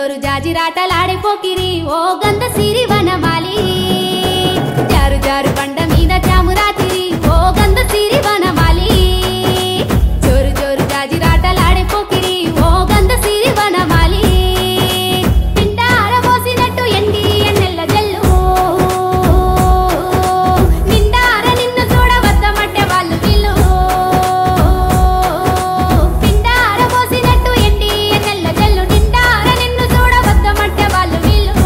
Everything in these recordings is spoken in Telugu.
జోరు జాజిరాటలాడే పోకిరి ఓ గంధ సిరి వనమాలి జారు జారు బండ మీద జామురాతిరి ఓ గంధ సిరి వనమాలి జోరు జోరు జాజిరాటలాడే పోకిరి ఓ గంధ సిరి వనమాలి పిండార పోసినట్టు ఎండి ఎన్నెల్ల జల్లు నిండార నిన్ను చూడవద్దమంటే వాళ్ళు వీళ్ళు పిండార పోసినట్టు ఎండి ఎన్నెల్ల జల్లు నిండార నిన్ను చూడవద్దమంటే వాళ్ళు వీళ్ళు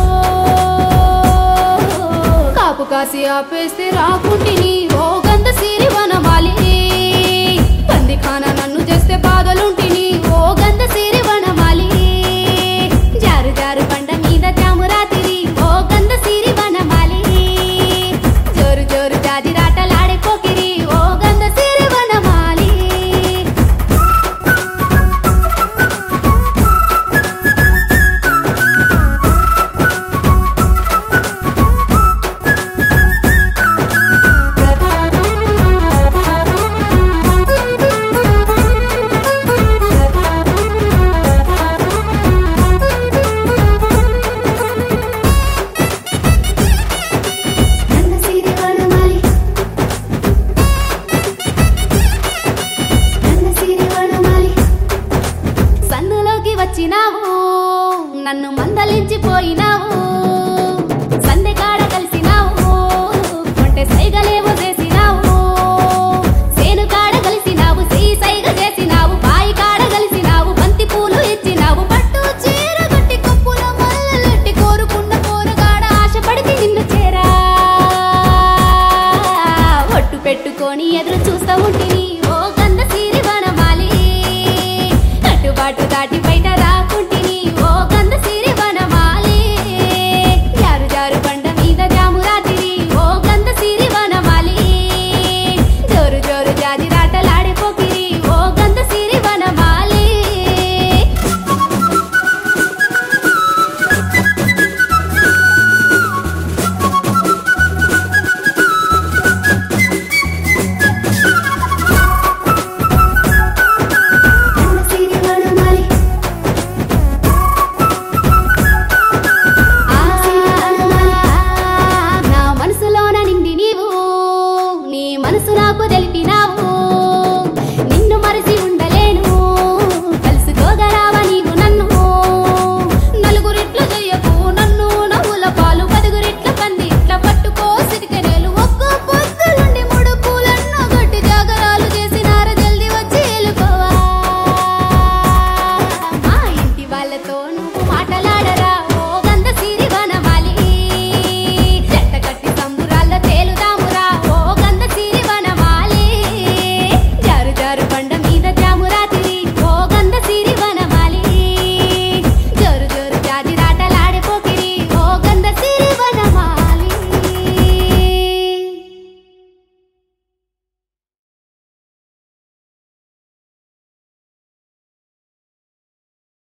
కాపు కాసి ఆపేస్తే రాకుంటిని ఓ గంధ సిరి వనమాలి పంది ఖాన నన్ను చేస్తే బాధలుంటిని ఓ గంధ సిరి వనమాలి జారు జారు బండ మీద జామురాతిరి ఓ గంధ సిరి వనమాలి జోరు జోరు జాజిరాటలాడే పోకిరి ఓ గంధ సిరి వనమాలి గంధ సిరి వనమాలి గంధ సిరి వనమాలి సందులోకి వచ్చినావు నన్ను మందలించిపోయినావు సందె కాడ కలిసినావు కొంటె సైగలేవో చేసినావు సేను కాడ కలిసినావు సీ సైగ చేసినావు బాయి కాడ కలిసినావు బంతి పూలు ఇచ్చినావు పట్టు చీర కట్టి కప్పుల మల్లెట్టి కోరుకున్న కోరగాడ ఆశపడితే నిన్ను చేరా ఒట్టు పెట్టుకొని ఎదురు చూస్తా ఉంటిని ఓ గంధ సిరి వనమాలి కట్టుబాటు దాటి బయట రాకుంటిని ఓ గంధ సిరి వనమాలి జారు జారు బండ మీద జామురాతిరి ఓ గంధ సిరి వనమాలి జోరు జోరు జాజిరాటలాడే పోకిరి ఓ గంధ సిరి వనమాలి గంధ సిరి వనమాలి నా మనసులోన నిండి నీవు నీ మనసు నాకు తెలిపినావు నిన్ను మరచి ఉండలేను కలుసుకోగరావా నీవు నన్ను నలుగురిట్లు చెయ్యకు నన్ను నవ్వుల పాలు పదుగురిట్ల పందిట్ల పట్టుకో సిరికెనేలు ఒక్క పొద్దులుండి మూడు పూలన్నో గట్టి జాగరాలు చేసినార జల్ది వచ్చి ఏలుకోవా మా ఇంటి వాళ్ళతో